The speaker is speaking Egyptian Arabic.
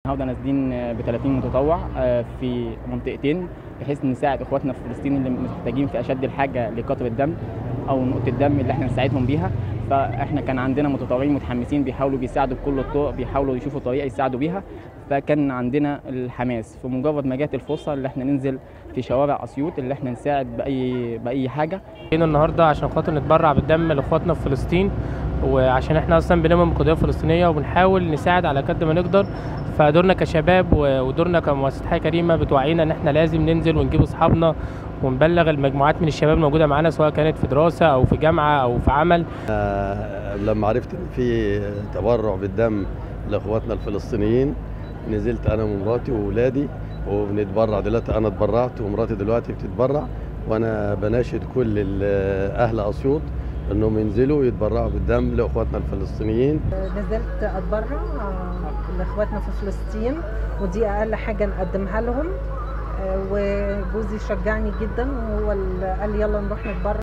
النهارده نازلين ب 30 متطوع آه، في منطقتين بحيث نساعد اخواتنا في فلسطين اللي محتاجين في اشد الحاجه لقطره الدم او نقطه الدم اللي احنا نساعدهم بيها فاحنا كان عندنا متطوعين متحمسين بيحاولوا بيساعدوا بكل الطرق بيحاولوا يشوفوا طريقه يساعدوا بيها فكان عندنا الحماس في مجرد ما جات الفرصه اللي احنا ننزل في شوارع اسيوط اللي احنا نساعد باي باي حاجه جينا النهارده عشان خاطر نتبرع بالدم لاخواتنا في فلسطين وعشان احنا اصلا بنؤمن بالقضيه الفلسطينيه وبنحاول نساعد على قد ما نقدر فدورنا كشباب و- ودورنا كمؤسسه حياه كريمه بتوعينا ان احنا لازم ننزل ونجيب اصحابنا ونبلغ المجموعات من الشباب الموجوده معانا سواء كانت في دراسه او في جامعه او في عمل لما عرفت ان في تبرع بالدم لاخواتنا الفلسطينيين نزلت انا ومراتي واولادي وبنتبرع دلوقتي انا اتبرعت ومراتي دلوقتي بتتبرع وانا بناشد كل ال- اهل اسيوط انهم ينزلوا يتبرعوا بالدم لاخواتنا الفلسطينيين نزلت اتبرع آه، لاخواتنا في فلسطين ودي اقل حاجه نقدمها لهم آه، وجوزي شجعني جدا وهو اللي قال لي يلا نروح نتبرع